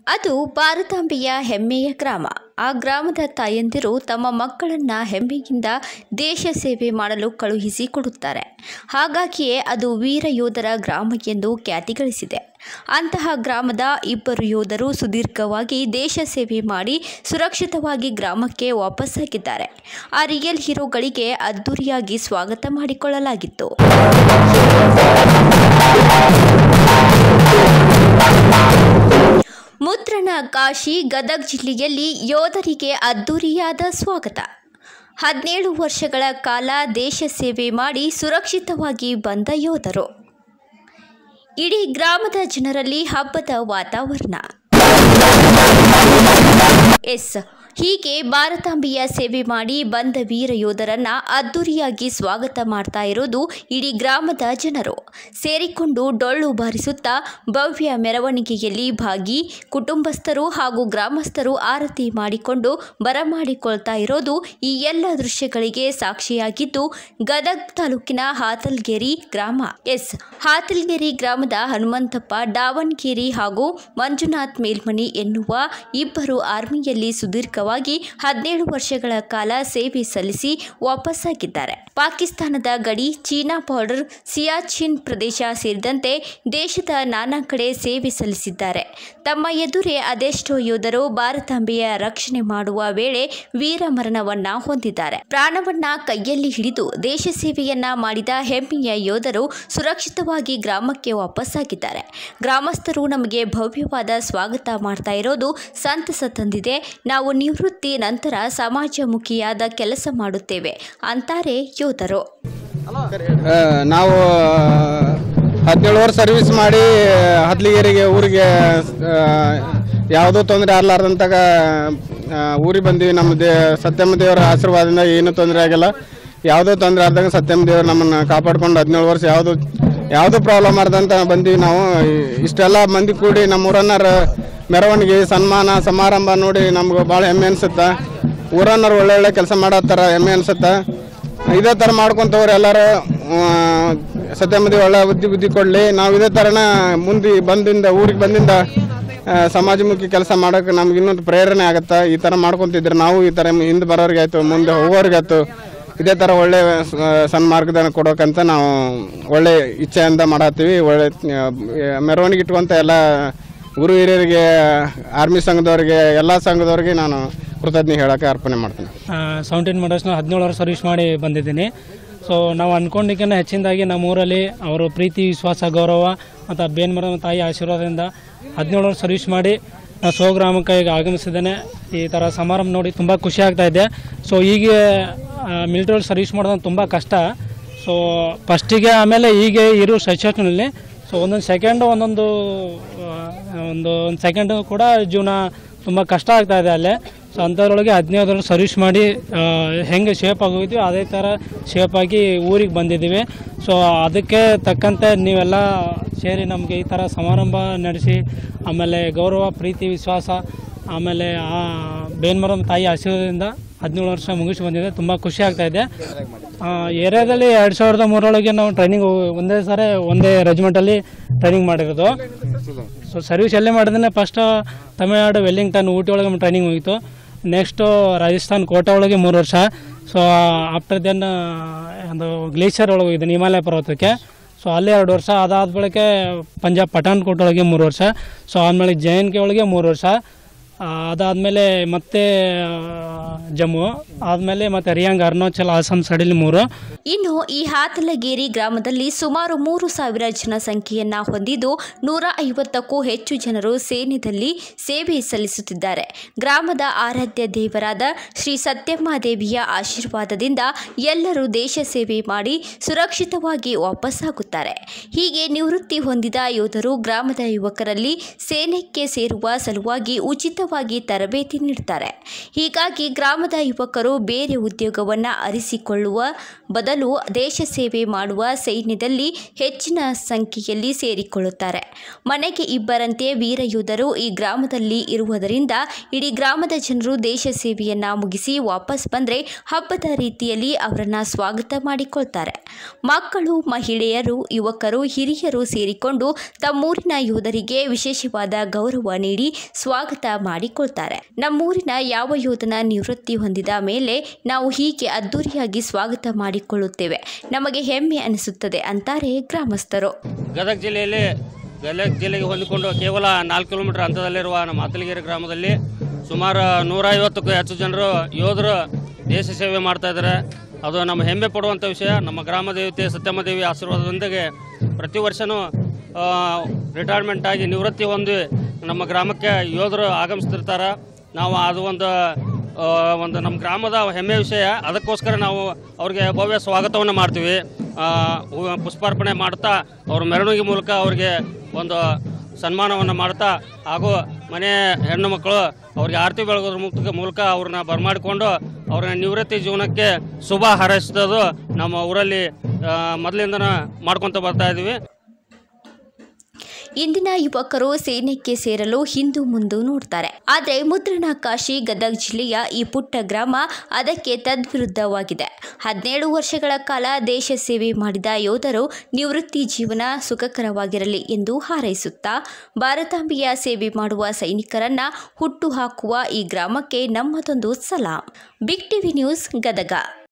ಅದು ಭಾರತಾಂಬೆಯ ಹೆಮ್ಮೆಯ ಗ್ರಾಮ ಆ ಗ್ರಾಮದ ತಾಯಂದಿರು ತಮ್ಮ ಮಕ್ಕಳನ್ನ ಹೆಮ್ಮೆಯಿಂದ ದೇಶ ಸೇವೆ ಮಾಡಲು ಕಳುಹಿಸಿ ಕೊಡುತ್ತಾರೆ ಹಾಗಾಗಿಯೇ ಅದು ವೀರ ಯೋಧರ ಗ್ರಾಮ ಎಂದು ಖ್ಯಾತಿಗಳಿಸಿದೆ ಅಂತಹ ಗ್ರಾಮದ ಇಬ್ಬರು ಯೋಧರು ಸುದೀರ್ಘವಾಗಿ ದೇಶ ಸೇವೆ ಮಾಡಿ ಸುರಕ್ಷಿತವಾಗಿ ಗ್ರಾಮಕ್ಕೆ ವಾಪಸ್ಸಾಗಿದ್ದಾರೆ ಆ ರಿಯಲ್ ಹೀರೋಗಳಿಗೆ ಅದ್ದೂರಿಯಾಗಿ ಸ್ವಾಗತ ಮಾಡಿಕೊಳ್ಳಲಾಗಿತ್ತು ಮುದ್ರಣ ಕಾಶಿ ಗದಗ್ ಜಿಲ್ಲೆಯಲ್ಲಿ ಯೋಧರಿಗೆ ಅದ್ದೂರಿಯಾದ ಸ್ವಾಗತ ಹದಿನೇಳು ವರ್ಷಗಳ ಕಾಲ ದೇಶ ಸೇವೆ ಮಾಡಿ ಸುರಕ್ಷಿತವಾಗಿ ಬಂದ ಯೋಧರು ಇಡೀ ಗ್ರಾಮದ ಜನರಲ್ಲಿ ಹಬ್ಬದ ವಾತಾವರಣ ಎಸ್ ಹೀಗೆ ಭಾರತಾಂಬೆಯ ಸೇವೆ ಮಾಡಿ ಬಂದ ವೀರ ಯೋಧರನ್ನ ಅದ್ದೂರಿಯಾಗಿ ಸ್ವಾಗತ ಮಾಡ್ತಾ ಇರೋದು ಇಡೀ ಗ್ರಾಮದ ಜನರು ಸೇರಿಕೊಂಡು ಡೊಳ್ಳು ಬಾರಿಸುತ್ತಾ ಭವ್ಯ ಮೆರವಣಿಗೆಯಲ್ಲಿ ಭಾಗಿ ಕುಟುಂಬಸ್ಥರು ಹಾಗೂ ಗ್ರಾಮಸ್ಥರು ಆರತಿ ಮಾಡಿಕೊಂಡು ಬರಮಾಡಿಕೊಳ್ತಾ ಇರೋದು ಈ ಎಲ್ಲ ದೃಶ್ಯಗಳಿಗೆ ಸಾಕ್ಷಿಯಾಗಿದ್ದು ಗದಗ್ ತಾಲೂಕಿನ ಹಾತಲ್ಗೇರಿ ಗ್ರಾಮ ಎಸ್ ಹಾತಲ್ಗೇರಿ ಗ್ರಾಮದ ಹನುಮಂತಪ್ಪ ಡಾವಣಗೆರೆ ಹಾಗೂ ಮಂಜುನಾಥ್ ಮೇಲ್ಮನಿ ಎನ್ನುವ ಇಬ್ಬರು ಆರ್ಮಿಯಲ್ಲಿ ಸುದೀರ್ಘವಾಗಿ ಹದಿನೇಳು ವರ್ಷಗಳ ಕಾಲ ಸೇವೆ ಸಲ್ಲಿಸಿ ವಾಪಸ್ಸಾಗಿದ್ದಾರೆ ಪಾಕಿಸ್ತಾನದ ಗಡಿ ಚೀನಾ ಬಾರ್ಡರ್ ಸಿಯಾಚಿನ್ ಪ್ರದೇಶ ಸೇರಿದಂತೆ ದೇಶದ ನಾನಾ ಕಡೆ ಸೇವೆ ಸಲ್ಲಿಸಿದ್ದಾರೆ ತಮ್ಮ ಎದುರೇ ಅದೆಷ್ಟೋ ಯೋಧರು ಭಾರತಾಂಬೆಯ ರಕ್ಷಣೆ ಮಾಡುವ ವೇಳೆ ವೀರ ಮರಣವನ್ನ ಹೊಂದಿದ್ದಾರೆ ಪ್ರಾಣವನ್ನ ಕೈಯಲ್ಲಿ ಹಿಡಿದು ದೇಶ ಸೇವೆಯನ್ನ ಮಾಡಿದ ಹೆಮ್ಮೆಯ ಯೋಧರು ಸುರಕ್ಷಿತವಾಗಿ ಗ್ರಾಮಕ್ಕೆ ವಾಪಸ್ಸಾಗಿದ್ದಾರೆ ಗ್ರಾಮಸ್ಥರು ನಮಗೆ ಭವ್ಯವಾದ ಸ್ವಾಗತ ಮಾಡ್ತಾ ಇರೋದು ಸಂತಸ ತಂದಿದೆ ನಾವು ನಿವೃತ್ತಿ ನಂತರ ಸಮಾಜಮುಖಿಯಾದ ಕೆಲಸ ಮಾಡುತ್ತೇವೆ ಅಂತಾರೆ ಯೋಧರು ಆ, ನಾವು ಹದಿನೇಳು ವರ್ಷ ಸರ್ವಿಸ್ ಮಾಡಿ ಹದ್ಲಿಗೇರಿಗೆ ಊರಿಗೆ ಯಾವುದೋ ತೊಂದರೆ ಆಗಲಾರ್ದಂತಾಗ ಊರಿಗೆ ಬಂದೀವಿ ನಮ್ಮ ದೇ ಸತ್ಯಮ್ಮ ದೇವರ ಆಶೀರ್ವಾದದಿಂದ ಏನೂ ತೊಂದರೆ ಆಗಿಲ್ಲ ಯಾವುದೋ ತೊಂದರೆ ಆದಾಗ ಸತ್ಯಮ್ಮ ದೇವರು ನಮ್ಮನ್ನು ಕಾಪಾಡ್ಕೊಂಡು ಹದಿನೇಳು ವರ್ಷ ಯಾವುದು ಯಾವುದೋ ಪ್ರಾಬ್ಲಮ್ ಆರ್ದಂತ ಬಂದೀವಿ ನಾವು ಇಷ್ಟೆಲ್ಲ ಮಂದಿ ಕೂಡಿ ನಮ್ಮ ಊರನ್ನರ ಮೆರವಣಿಗೆ ಸನ್ಮಾನ ಸಮಾರಂಭ ನೋಡಿ ನಮ್ಗೆ ಭಾಳ ಹೆಮ್ಮೆ ಅನ್ಸುತ್ತೆ ಊರನ್ನರು ಒಳ್ಳೊಳ್ಳೆ ಕೆಲಸ ಮಾಡತ್ತಾರ ಹೆಮ್ಮೆ ಅನ್ಸುತ್ತೆ ಇದೇ ಥರ ಮಾಡ್ಕೊಂತವ್ರು ಎಲ್ಲರೂ ಸತ್ಯಮದಿ ಒಳ್ಳೆ ಬುದ್ಧಿ ಬುದ್ಧಿ ಕೊಡಲಿ ನಾವು ಇದೇ ಥರನ ಮುಂದೆ ಬಂದಿಂದ ಊರಿಗೆ ಬಂದಿಂದ ಆ, ಸಮಾಜಮುಖಿ ಕೆಲಸ ಮಾಡೋಕೆ ನಮ್ಗೆ ಇನ್ನೊಂದು ಪ್ರೇರಣೆ ಆಗುತ್ತೆ ಈ ಥರ ಮಾಡ್ಕೊತಿದ್ರೆ ನಾವು ಈ ಥರ ಹಿಂದೆ ಬರೋರಿಗೆ ಆಯಿತು ಮುಂದೆ ಹೋಗೋರಿಗೆ ಆಯ್ತು ಇದೇ ಥರ ಒಳ್ಳೆ ಸ- ಸನ್ಮಾರ್ಗದಾನ ಕೊಡೋಕಂತ ನಾವು ಒಳ್ಳೆ ಇಚ್ಛೆಯಿಂದ ಮಾಡತ್ತೀವಿ ಒಳ್ಳೆ ಆ, ಮೆರವಣಿಗೆ ಇಟ್ಕೊಂತ ಎಲ್ಲ ಗುರು ಹಿರಿಯರಿಗೆ ಆರ್ಮಿ ಸಂಘದವ್ರಿಗೆ ಎಲ್ಲ ಸಂಘದವ್ರಿಗೆ ನಾನು ಕೃತಜ್ಞೆ ಹೇಳೋಕೆ ಅರ್ಪಣೆ ಮಾಡ್ತೀನಿ ಸೆವೆಂಟೀನ್ ಮಾಡರ್ಸ್ನ ಹದಿನೇಳು ವರ್ಷ ಸರ್ವಿಸ್ ಮಾಡಿ ಬಂದಿದ್ದೀನಿ ಸೊ ನಾವು ಅಂದ್ಕೊಂಡಿದ್ದಕ್ಕಿಂತ ಹೆಚ್ಚಿನದಾಗಿ ನಮ್ಮ ಊರಲ್ಲಿ ಅವರು ಪ್ರೀತಿ ವಿಶ್ವಾಸ ಗೌರವ ಮತ್ತು ಬೇನ್ಮರ ತಾಯಿ ಆಶೀರ್ವಾದದಿಂದ ಹದಿನೇಳು ವರ್ಷ ಸರ್ವಿಸ್ ಮಾಡಿ ನಾನು ಸ್ವಗ್ರಾಮಕ್ಕೆ ಈಗ ಆಗಮಿಸಿದ್ದೇನೆ ಈ ಥರ ಸಮಾರಂಭ ನೋಡಿ ತುಂಬ ಖುಷಿ ಆಗ್ತಾ ಇದೆ ಸೊ ಈಗ ಮಿಲಿಟರಿ ಸರ್ವಿಸ್ ಮಾಡೋದು ತುಂಬ ಕಷ್ಟ ಸೊ ಫಸ್ಟಿಗೆ ಆಮೇಲೆ ಈಗ ಇರೋ ಸಿಚುವೇಷನಲ್ಲಿ ಸೊ ಒಂದೊಂದು ಸೆಕೆಂಡು ಒಂದೊಂದು ಆ, ಒಂದು ಒಂದು ಸೆಕೆಂಡು ಕೂಡ ಜೀವನ ತುಂಬ ಕಷ್ಟ ಆಗ್ತಾ ಇದೆ ಅಲ್ಲೇ ಸೊ ಅಂಥದ್ರೊಳಗೆ ಹದಿನೈದರಲ್ಲಿ ಸರ್ವಿಸ್ ಮಾಡಿ ಆ, ಹೆಂಗೆ ಶೇಪ್ ಆಗೋಗಿದ್ವಿ ಅದೇ ಥರ ಶೇಪ್ ಆಗಿ ಊರಿಗೆ ಬಂದಿದ್ದೀವಿ ಸೊ ಅದಕ್ಕೆ ತಕ್ಕಂತೆ ನೀವೆಲ್ಲ ಸೇರಿ ನಮಗೆ ಈ ಥರ ಸಮಾರಂಭ ನಡೆಸಿ ಆಮೇಲೆ ಗೌರವ ಪ್ರೀತಿ ವಿಶ್ವಾಸ ಆಮೇಲೆ ಆ ಬೇನ್ಮರಂ ತಾಯಿ ಆಶೀರ್ವಾದದಿಂದ ಹದಿನೇಳು ವರ್ಷ ಮುಗಿಸಿ ಬಂದಿದೆ ತುಂಬ ಖುಷಿ ಆಗ್ತಾ ಇದೆ ಆ, ಏರಿಯಾದಲ್ಲಿ ಎರಡು ಸಾವಿರದ ಮೂರರೊಳಗೆ ನಾವು ಟ್ರೈನಿಂಗ್ ಒಂದೇ ಸಾರಿ ಒಂದೇ ರೆಜಿಮೆಂಟಲ್ಲಿ ಟ್ರೈನಿಂಗ್ ಮಾಡಿರೋದು ಸೊ ಸರ್ವಿಸ್ ಎಲ್ಲೇ ಮಾಡಿದ್ರೆ ಫಸ್ಟ್ ತಮಿಳ್ನಾಡು ವೆಲ್ಲಿಂಗ್ಟನ್ ಊಟಿ ಒಳಗೆ ಟ್ರೈನಿಂಗ್ ಹೋಗಿತ್ತು ನೆಕ್ಸ್ಟು ರಾಜಸ್ಥಾನ್ ಕೋಟಾ ಒಳಗೆ ಮೂರು ವರ್ಷ ಸೊ ಆಫ್ಟರ್ ದೆನ್ ಒಂದು ಗ್ಲೇಷಿಯರ್ ಒಳಗೆ ಹೋಗಿದ್ದೀನಿ ಹಿಮಾಲಯ ಪರ್ವತಕ್ಕೆ ಸೊ ಅಲ್ಲಿ ಎರಡು ವರ್ಷ ಅದಾದ ಬಳಿಕ ಪಂಜಾಬ್ ಪಠಾಣ್ಕೋಟ್ ಒಳಗೆ ಮೂರು ವರ್ಷ ಸೊ ಆಮೇಲೆ ಜೆ ಎನ್ ಕೆ ಒಳಗೆ ಮೂರು ವರ್ಷ ಆ, ಅದಾದಮೇಲೆ ಮತ್ತೆ ಆ, ಜಮ್ಮು ಆದಮೇಲೆ ಮತ್ತೆ ರಿಯಾಂಗ್ ಅರುಣಾಚಲ್ ಆಸಾಮ್ ಸೈಡಲ್ಲಿ ಮೂರು ಇನ್ನು ಈ ಹಾತಲಗೇರಿ ಗ್ರಾಮದಲ್ಲಿ ಸುಮಾರು ಮೂರು ಸಾವಿರ ಜನ ಸಂಖ್ಯೆಯನ್ನ ಹೊಂದಿದ್ದು ನೂರ ಐವತ್ತಕ್ಕೂ ಹೆಚ್ಚು ಜನರು ಸೇನೆಯಲ್ಲಿ ಸೇವೆ ಸಲ್ಲಿಸುತ್ತಿದ್ದಾರೆ ಗ್ರಾಮದ ಆರಾಧ್ಯ ದೇವರಾದ ಶ್ರೀ ಸತ್ಯಮ್ಮಾದೇವಿಯ ಆಶೀರ್ವಾದದಿಂದ ಎಲ್ಲರೂ ದೇಶ ಸೇವೆ ಮಾಡಿ ಸುರಕ್ಷಿತವಾಗಿ ವಾಪಸ್ಸಾಗುತ್ತಾರೆ ಹೀಗೆ ನಿವೃತ್ತಿ ಹೊಂದಿದ ಯೋಧರು ಗ್ರಾಮದ ಯುವಕರಲ್ಲಿ ಸೇನೆಗೆ ಸೇರುವ ಸಲುವಾಗಿ ಉಚಿತವಾಗಿ ಉಚಿತವಾಗಿ ತರಬೇತಿ ನೀಡ್ತಾರೆ ಹೀಗಾಗಿ ಗ್ರಾಮದ ಯುವಕರು ಬೇರೆ ಉದ್ಯೋಗವನ್ನು ಅರಿಸಿಕೊಳ್ಳುವ ಬದಲು ದೇಶ ಸೇವೆ ಮಾಡುವ ಸೈನ್ಯದಲ್ಲಿ ಹೆಚ್ಚಿನ ಸಂಖ್ಯೆಯಲ್ಲಿ ಸೇರಿಕೊಳ್ಳುತ್ತಾರೆ ಮನೆಗೆ ಇಬ್ಬರಂತೆ ವೀರ ಯೋಧರು ಈ ಗ್ರಾಮದಲ್ಲಿ ಇರುವುದರಿಂದ ಇಡೀ ಗ್ರಾಮದ ಜನರು ದೇಶ ಸೇವೆಯನ್ನ ಮುಗಿಸಿ ವಾಪಸ್ ಬಂದರೆ ಹಬ್ಬದ ರೀತಿಯಲ್ಲಿ ಅವರನ್ನ ಸ್ವಾಗತ ಮಾಡಿಕೊಳ್ತಾರೆ ಮಕ್ಕಳು ಮಹಿಳೆಯರು ಯುವಕರು ಹಿರಿಯರು ಸೇರಿಕೊಂಡು ತಮ್ಮೂರಿನ ಯೋಧರಿಗೆ ವಿಶೇಷವಾದ ಗೌರವ ನೀಡಿ ಸ್ವಾಗತ ಮಾಡಿಕೊಳ್ತಾರೆ ನಮ್ಮೂರಿನ ಯಾವ ಯೋಧನ ನಿವೃತ್ತಿ ಹೊಂದಿದ ಮೇಲೆ ನಾವು ಹೀಗೆ ಅದ್ದೂರಿಯಾಗಿ ಸ್ವಾಗತ ಮಾಡಿಕೊಳ್ಳುತ್ತೇವೆ ನಮಗೆ ಹೆಮ್ಮೆ ಅನಿಸುತ್ತದೆ ಅಂತಾರೆ ಗ್ರಾಮಸ್ಥರು ಗದಗ ಜಿಲ್ಲೆಯಲ್ಲಿ ಗದಗ ಜಿಲ್ಲೆಗೆ ಹೊಂದಿಕೊಂಡು ಕೇವಲ ನಾಲ್ಕು ಕಿಲೋಮೀಟರ್ ಅಂತರದಲ್ಲಿರುವ ನಮ್ಮ ಮಾತಲಗಿರಿ ಗ್ರಾಮದಲ್ಲಿ ಸುಮಾರು ನೂರ ಐವತ್ತಕ್ಕೂ ಹೆಚ್ಚು ಜನರು ಯೋಧರು ದೇಶ ಸೇವೆ ಮಾಡ್ತಾ ಇದ್ದಾರೆ ಅದು ನಮ್ಮ ಹೆಮ್ಮೆ ಪಡುವಂಥ ವಿಷಯ ನಮ್ಮ ಗ್ರಾಮ ದೇವತೆ ಸತ್ಯಮ್ಮ ದೇವಿ ಆಶೀರ್ವಾದದೊಂದಿಗೆ ಪ್ರತಿ ವರ್ಷವೂ ರಿಟೈರ್ಮೆಂಟ್ ಆಗಿ ನಿವೃತ್ತಿ ಹೊಂದಿ ನಮ್ಮ ಗ್ರಾಮಕ್ಕೆ ಯೋಧರು ಆಗಮಿಸ್ತಿರ್ತಾರೆ ನಾವು ಅದು ಒಂದು ಆ, ಒಂದು ನಮ್ಮ ಗ್ರಾಮದ ಹೆಮ್ಮೆ ವಿಷಯ ಅದಕ್ಕೋಸ್ಕರ ನಾವು ಅವ್ರಿಗೆ ಭವ್ಯ ಸ್ವಾಗತವನ್ನು ಮಾಡ್ತೀವಿ ಆ, ಹೂ- ಪುಷ್ಪಾರ್ಪಣೆ ಮಾಡ್ತಾ ಅವ್ರ ಮೆರವಣಿಗೆ ಮೂಲಕ ಅವ್ರಿಗೆ ಒಂದು ಸನ್ಮಾನವನ್ನು ಮಾಡ್ತಾ ಹಾಗೂ ಮನೆ ಹೆಣ್ಣು ಮಕ್ಕಳು ಅವ್ರಿಗೆ ಆರತಿ ಬೆಳಗೋದ್ರ ಮುಕ್ತ ಮೂಲಕ ಅವ್ರನ್ನ ಬರಮಾಡಿಕೊಂಡು ಅವ್ರ ನಿವೃತ್ತಿ ಜೀವನಕ್ಕೆ ಶುಭ ಹಾರೈಸೋದು ನಮ್ಮ ಊರಲ್ಲಿ ಮೊದಲಿಂದನ ಮಾಡ್ಕೊತ ಬರ್ತಾ ಇದ್ದೀವಿ ಇಂದಿನ ಯುವಕರು ಸೇನೆಗೆ ಸೇರಲು ಹಿಂದು ಮುಂದು ನೋಡ್ತಾರೆ ಆದರೆ ಮುದ್ರಣ ಕಾಶಿ ಗದಗ ಜಿಲ್ಲೆಯ ಈ ಪುಟ್ಟ ಗ್ರಾಮ ಅದಕ್ಕೆ ತದ್ವಿರುದ್ಧವಾಗಿದೆ ಹದಿನೇಳು ವರ್ಷಗಳ ಕಾಲ ದೇಶ ಸೇವೆ ಮಾಡಿದ ಯೋಧರು ನಿವೃತ್ತಿ ಜೀವನ ಸುಖಕರವಾಗಿರಲಿ ಎಂದು ಹಾರೈಸುತ್ತಾ ಭಾರತಾಂಬೆಯ ಸೇವೆ ಮಾಡುವ ಸೈನಿಕರನ್ನ ಹುಟ್ಟು ಹಾಕುವ ಈ ಗ್ರಾಮಕ್ಕೆ ನಮ್ಮದೊಂದು ಸಲಾಂ ಬಿಗ್ ಟಿವಿ ನ್ಯೂಸ್ ಗದಗ